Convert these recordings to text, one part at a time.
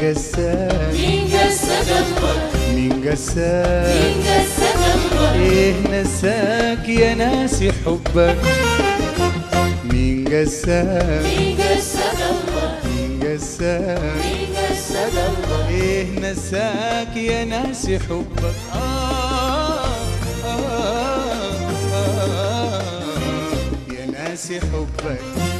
قساك مين قسد الله مين قساك مين قسد الله ايه نساك يا ناسي حبك مين قساك مين قسد الله مين قساك مين قسد الله ايه نساك يا ناسي حبك آه آه آه يا ناسي حبك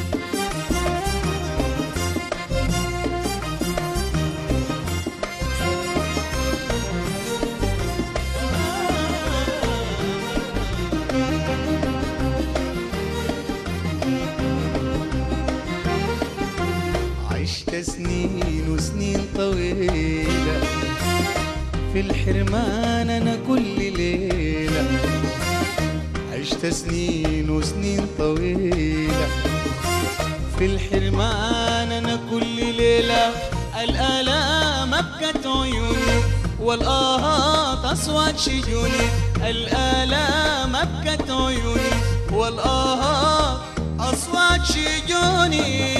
عشت سنين وسنين طويلة في الحرمان أنا كل ليلة عشت سنين وسنين طويلة في الحرمان أنا كل ليلة الآلام أبكت عيوني والآهات أصوات شجوني الآلام أبكت عيوني والآهات أصوات شجوني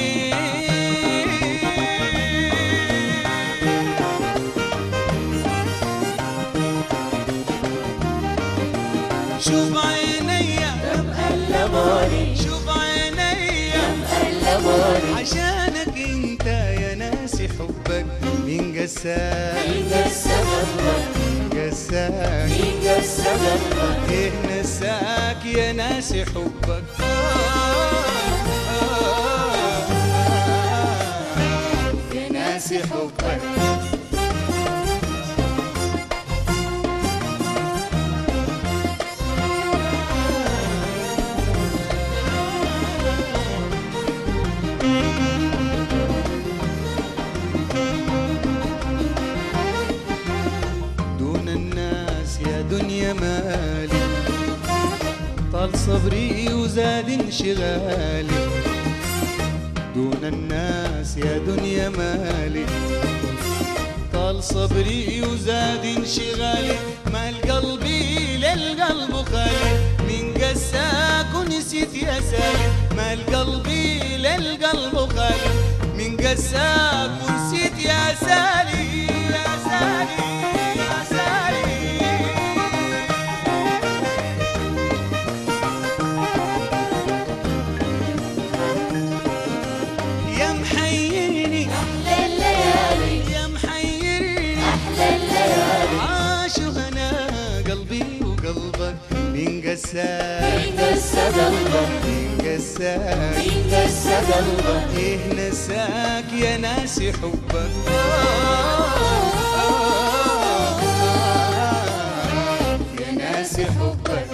شوف عيني كم ألموني شوف عيني كم ألموني عشانك انت يا ناسي حبك مين قساك مين قسد الله مين قساك مين قسد الله ايه نساك يا ناسي حبك آه، آه، آه، يا ناسي حبك دون الناس يا دنيا مالي طال صبري وزاد انشغالي دون الناس يا دنيا مالي طال صبري وزاد انشغالي مال قلبي للقلب خالي من قساك ونسيت يا سالي مال قلبي للقلب خالي من قساك ونسيت يا سالي يا سالي يا سالي يا محيرني أحلى الليالي يا محيرني أحلى الليالي عاشوا هنا قلبي وقلبك مين قساك مين قسد الله مين قساك مين قسد الله ايه نساك يا ناسي حبك يا ناسي حبك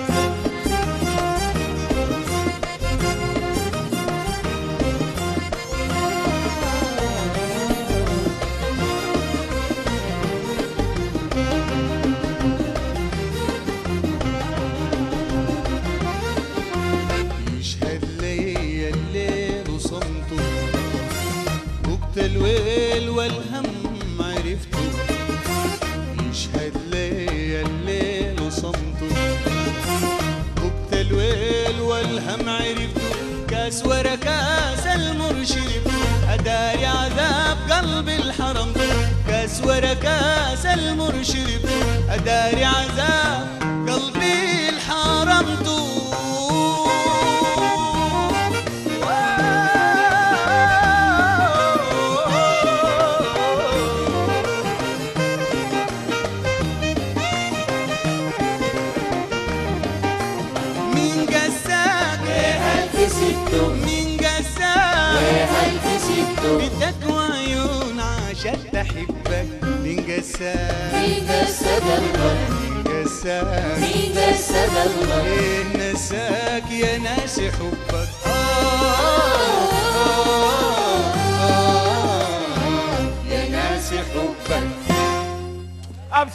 يشهد لي الليل وصمته وقت الويل والهم عرفته يشهد لي الليل وصمته وقت الويل والهم عرفته كاس ورا كاس المر شربته أداري عذاب قلبي الحرم كاس ورا كاس المر شربته أداري عذاب قلبي الحرمته مين قساك ألف ستو مين قساك ألف ستو بدك وعيون عشان تحبك مين قساك مين قسد الله مين قساك مين قسد الله ايه نساك يا ناسي حبك آه آه